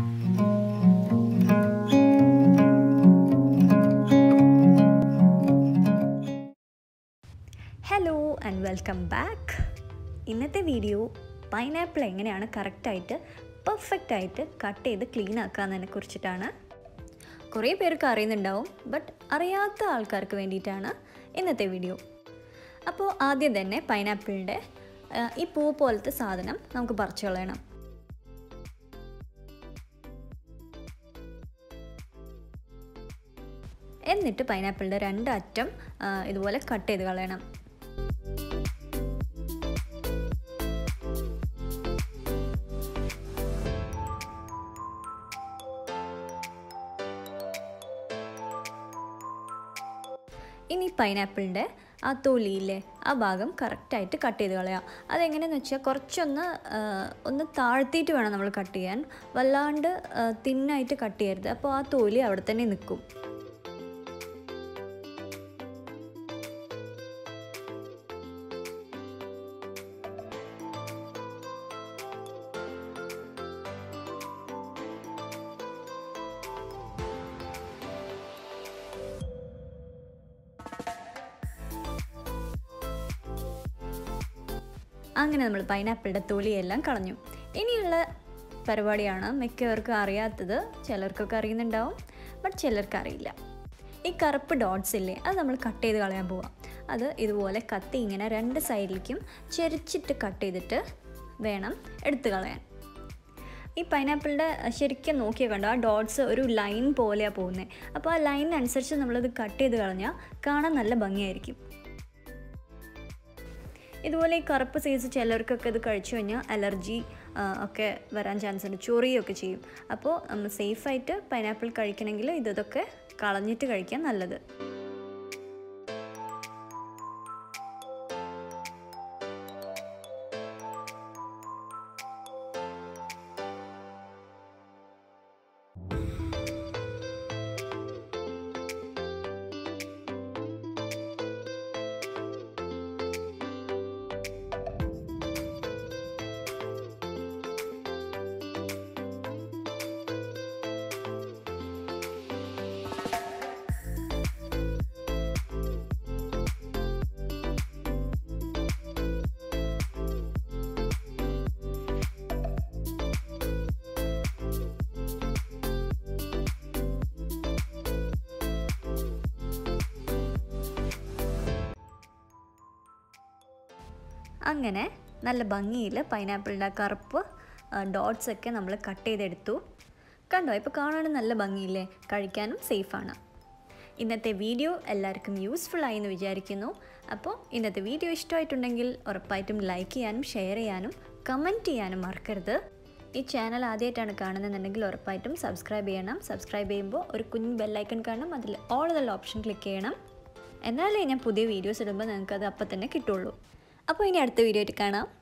hello and welcome back ഇന്നത്തെ video pineapple എങ്ങനെയാണ് കറക്റ്റായിട്ട് പെർഫെക്റ്റ് ആയിട്ട് കട്ട് ചെയ്ത് ക്ലീൻ ആക്കാന്നതിനെ കുറിച്ചിട്ടാണ് കുറേ പേർക്ക് അറിയുന്നുണ്ടാവും ബട്ട് അറിയാത്ത ആൾക്കാർക്ക് വേണ്ടിയിട്ടാണ് ഇന്നത്തെ വീഡിയോ അപ്പോൾ ആദ്യം തന്നെ പൈനാപ്പിളിൻ്റെ ഈ പൂ പോലത്തെ സാധനം നമുക്ക് പറിച്ചു കളയണം എന്നിട്ട് പൈനാപ്പിളിൻ്റെ രണ്ട് അറ്റം ആ, ഇതുപോലെ കട്ട് ചെയ്ത് കളയണം ഇനി പൈനാപ്പിളിൻ്റെ ആ തൊലിയില്ലേ ആ ഭാഗം കറക്റ്റായിട്ട് കട്ട് ചെയ്ത് കളയാം അതെങ്ങനെയെന്ന് വെച്ചാൽ കുറച്ചൊന്ന് ആ, ഒന്ന് താഴ്ത്തിയിട്ട് വേണം നമ്മൾ കട്ട് ചെയ്യാൻ വല്ലാണ്ട് തിന്നായിട്ട് കട്ട് ചെയ്യരുത് അപ്പോൾ ആ തൊലി അവിടെ തന്നെ നിൽക്കും അങ്ങനെ നമ്മൾ പൈനാപ്പിളിൻ്റെ തൊലിയെല്ലാം കളഞ്ഞു ഇനിയുള്ള പരിപാടിയാണ് മിക്കവർക്കും അറിയാത്തത് ചിലർക്കൊക്കെ അറിയുന്നുണ്ടാവും ബട്ട് ചിലർക്ക് അറിയില്ല ഈ കറുപ്പ് ഡോട്ട്സ് ഇല്ലേ അത് നമ്മൾ കട്ട് ചെയ്ത് കളയാൻ പോവാം അത് ഇതുപോലെ കത്തി ഇങ്ങനെ രണ്ട് സൈഡിലേക്കും ചെരിച്ചിട്ട് കട്ട് ചെയ്തിട്ട് വേണം എടുത്തു കളയാൻ ഈ പൈനാപ്പിളിൻ്റെ ശരിക്കും നോക്കിയാൽ കണ്ടോ ആ ഡോട്ട്സ് ഒരു ലൈൻ പോലെയാണ് പോകുന്നത് അപ്പോൾ ആ ലൈനിനനുസരിച്ച് നമ്മളത് കട്ട് ചെയ്ത് കളഞ്ഞാൽ കാണാൻ നല്ല ഭംഗിയായിരിക്കും ഇതുപോലെ ഈ കറുപ്പ് സൈസ് ചിലർക്കൊക്കെ ഇത് കഴിച്ചു കഴിഞ്ഞാൽ അലർജി ആ, ഒക്കെ വരാൻ ചാൻസ് ഉണ്ട് ചൊറിയൊക്കെ ചെയ്യും അപ്പോൾ നമ്മൾ സേഫായിട്ട് പൈനാപ്പിൾ കഴിക്കണമെങ്കിൽ ഇതൊക്കെ കളഞ്ഞിട്ട് കഴിക്കാൻ നല്ലത് അങ്ങനെ നല്ല ഭംഗിയിൽ പൈനാപ്പിളിൻ്റെ ആ കറുപ്പ് ഡോട്ട്സ് ഒക്കെ നമ്മൾ കട്ട് ചെയ്തെടുത്തു കണ്ടോ ഇപ്പോൾ കാണാനും നല്ല ഭംഗിയില്ലേ കഴിക്കാനും സേഫാണ് ഇന്നത്തെ വീഡിയോ എല്ലാവർക്കും യൂസ്ഫുൾ ആയി എന്ന് വിചാരിക്കുന്നു അപ്പോൾ ഇന്നത്തെ വീഡിയോ ഇഷ്ടമായിട്ടുണ്ടെങ്കിൽ ഉറപ്പായിട്ടും ലൈക്ക് ചെയ്യാനും ഷെയർ ചെയ്യാനും കമൻറ്റ് ചെയ്യാനും മറക്കരുത് ഈ ചാനൽ ആദ്യമായിട്ടാണ് കാണുന്നതെന്നുണ്ടെങ്കിൽ ഉറപ്പായിട്ടും സബ്സ്ക്രൈബ് ചെയ്യണം സബ്സ്ക്രൈബ് ചെയ്യുമ്പോൾ ഒരു കുഞ്ഞ് ബെല്ലൈക്കൺ കാണും അതിൽ ഓൾ എന്നുള്ള ഓപ്ഷൻ ക്ലിക്ക് ചെയ്യണം എന്നാലേ ഞാൻ പുതിയ വീഡിയോസ് ഇടുമ്പോൾ നിങ്ങൾക്ക് അത് അപ്പം തന്നെ കിട്ടുള്ളൂ അപ്പോൾ ഇനി അടുത്ത വീഡിയോ ആയിട്ട് കാണാം